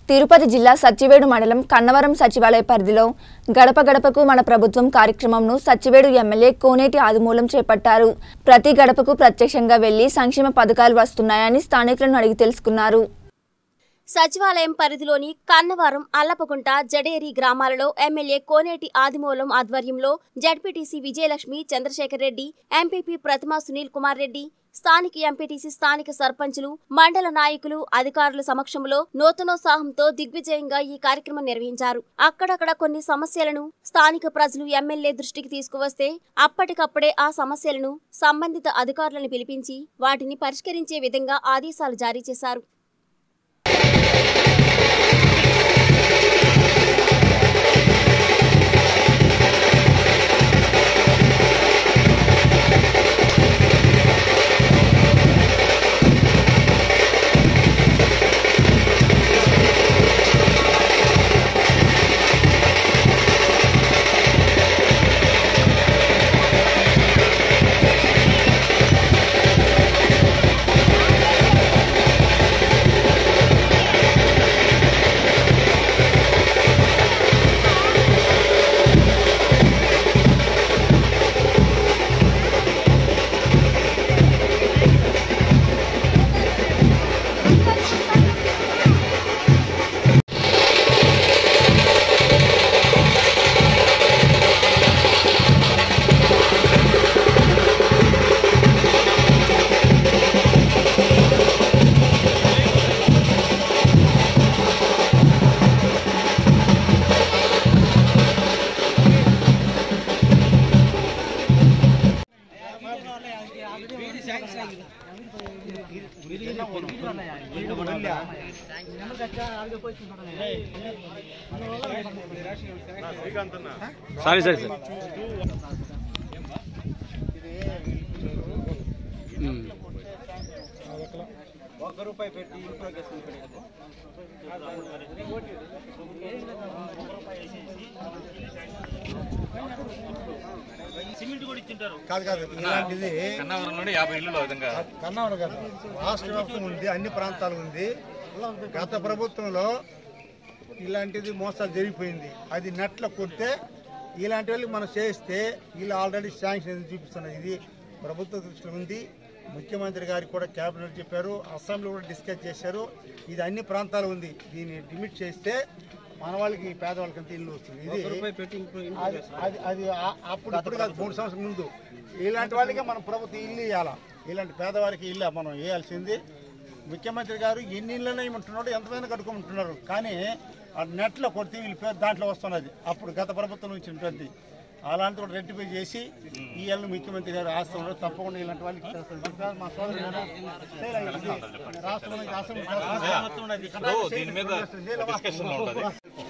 తిరుపతి జిల్లా సచ్చివేడు మండలం కన్నవరం సచివాలయ పరిధిలో గడప గడపకు మన ప్రభుత్వం కార్యక్రమంను సచ్చివేడు ఎమ్మెల్యే కోనేటి ఆదిమూలం చేపట్టారు ప్రతి గడపకు ప్రత్యక్షంగా వెళ్లి సంక్షేమ పథకాలు వస్తున్నాయని స్థానికులను అడిగి తెలుసుకున్నారు సచివాలయం పరిధిలోని కన్నవరం అల్లపకుంట జడేరి గ్రామాలలో ఎమ్మెల్యే కోనేటి ఆదిమూలం ఆధ్వర్యంలో జడ్పీటీసీ విజయలక్ష్మి చంద్రశేఖర్ రెడ్డి ఎంపీపీ ప్రతిమా సునీల్ కుమార్ రెడ్డి స్థానిక ఎంపీటీసీ స్థానిక సర్పంచులు మండల నాయకులు అధికారుల సమక్షంలో నూతనోత్సాహంతో దిగ్విజయంగా ఈ కార్యక్రమం నిర్వహించారు అక్కడక్కడ కొన్ని సమస్యలను స్థానిక ప్రజలు ఎమ్మెల్యే దృష్టికి తీసుకువస్తే అప్పటికప్పుడే ఆ సమస్యలను సంబంధిత అధికారులను పిలిపించి వాటిని పరిష్కరించే విధంగా ఆదేశాలు జారీ చేశారు సారీ సారీ సార్ ఒక్క రూపాయి పెట్టి ఇంట్లో సిమెంట్ కూడా ఇచ్చింటారు కాదు కాదు ఇలాంటిది కన్నవరంలోనే యాభై ఇల్లు విధంగా కన్నవరం కాదు రాష్ట్ర వ్యాప్తం ఉంది అన్ని ప్రాంతాలు ఉంది గత ప్రభుత్వంలో ఇలాంటిది మోసాలు జరిగిపోయింది అది నెట్లో కొడితే ఇలాంటి వాళ్ళకి మనం చేస్తే వీళ్ళు ఆల్రెడీ శాంక్షన్ ఎందుకు చూపిస్తున్నది ఇది ప్రభుత్వ దృష్టిలో ఉంది ముఖ్యమంత్రి గారికి కూడా క్యాబినెట్ చెప్పారు అసెంబ్లీ కూడా డిస్కస్ చేశారు ఇది అన్ని ప్రాంతాలు ఉంది దీన్ని లిమిట్ చేస్తే మన వాళ్ళకి పేదవాళ్ళకి అంత ఇల్లు వస్తుంది ఇది అది అది అది ఆ- అప్పుడు ఇప్పుడు కాదు మూడు సంవత్సరం ముందు ఇలాంటి వాళ్ళకే మనం ప్రభుత్వం ఇల్లు ఇవ్వాలా ఇలాంటి పేదవారికి ఇల్లు మనం వేయాల్సింది ముఖ్యమంత్రి గారు ఎన్ని ఇళ్ళనే ఇవ్వమంటున్నాడు ఎంతమైనా కట్టుకోమంటున్నారు కానీ ఆ నెట్లో కొడితే వీళ్ళ పేరు దాంట్లో వస్తున్నది అప్పుడు గత ప్రభుత్వం నుంచి ఉంటుంది అలాంటి కూడా రెట్టిఫై చేసి ఈ ఏళ్ళు ముఖ్యమంత్రి గారు ఆస్తున్నారు తప్పకుండా ఇలాంటి వాళ్ళకి చేస్తారు. ఇంకా మా సోదరుడు గారు, ఇది రాష్ట్రంలో ఇంకా అసెంబ్లీ ఇప్పుడు దీని మీద డిస్కషన్ ఉంటుంది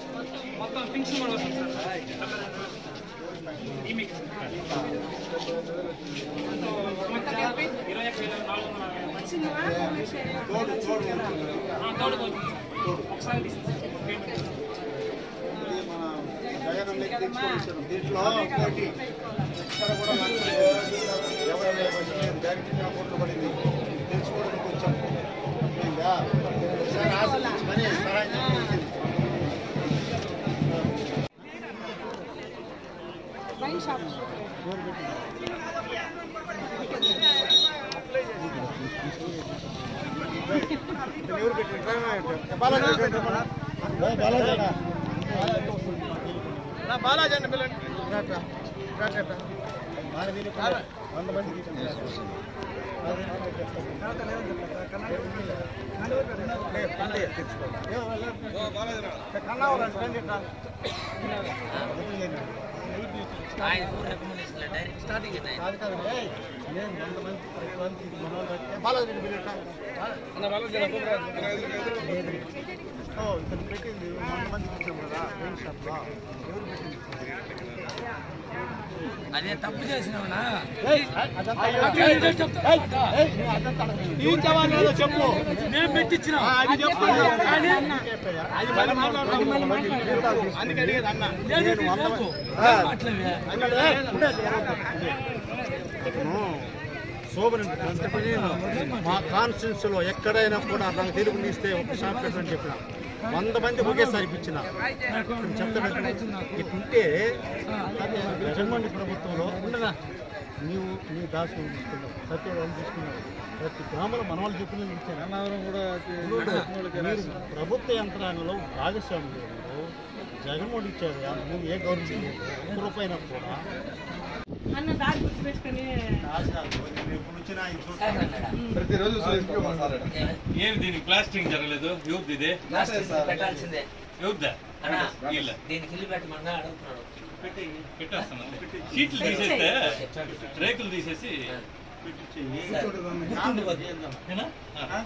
ఇది మన జగన్ లెక్క తెచ్చుకొని ఇచ్చారు. దీంట్లో పోటీ ఇక్కడ కూడా లక్షలు ఎవరైనా వచ్చినాయి డైరెక్ట్గా ఓట్లు పడింది తెలుసుకోవడానికి వచ్చాం ఇంకా ఒకసారి ఆశించుకొని సహాయం చేయడానికి ఎవరు పెట్టారు బాలాజీ పెట్టారు బాలాజీ నా బాలాజీ అండి పిల్లండి రాట్రా రాట్రా మన వీళ్ళు వంద మందికి ఓ ఇక్కడ పెట్టింది వంద మందికి ఇచ్చాం కదా మెయిన్ షాప్లో ఎవరు పెట్టింది అదే తప్పు చేసినావునా చెప్పు నేను పెట్టించిన అది చెప్పు కానీ అది మరి అందుకే అడిగేది అన్న లేదు, నేను వంద లేదు. మంది- అట్లనే. అన్నాడు, "ఏయ్, ఉండేది, శోభన మా కాన్స్టిట్యూన్సీలో ఎక్కడైనా కూడా నాకు తెలుగు ఇస్తే ఒక షాప్ పెట్టని చెప్పిన వంద మంది ఒకేసారి ఇప్పించిన చెప్తాను ఇట్లుంటే అదే జగన్మోహన్ ప్రభుత్వంలో ఉండదా నీవు నీ దాసు తీసుకున్నావు సత్యవాళ్ళు తీసుకున్నావు ప్రతి గ్రామంలో మన వాళ్ళు చెప్పిన ఇచ్చారు కూడా ప్రభుత్వ యంత్రాంగంలో భాగస్వామ్యంలో జగన్మోహన్ ఇచ్చారు నువ్వు ఏ గవర్నమెంట్ ఒక్క రూపాయినా కూడా రాశారు. నేను ఎప్పుడు వచ్చినా ఇది చూస్తాను. ఏమి దీనికి ప్లాస్టింగ్ జరగలేదు ఎవరిది ఇదే పెట్టాల్సిందే ఎవరిదా అన్నా, వీళ్ళ దీనికి ఇల్లు పెట్టమన్నా అడుగుతున్నాడు పెట్టేస్తాను షీట్లు తీసేస్తే రేకులు తీసేసి పెట్టించేయి. సరే. గుర్తుండిపోద్ది. ఏనా?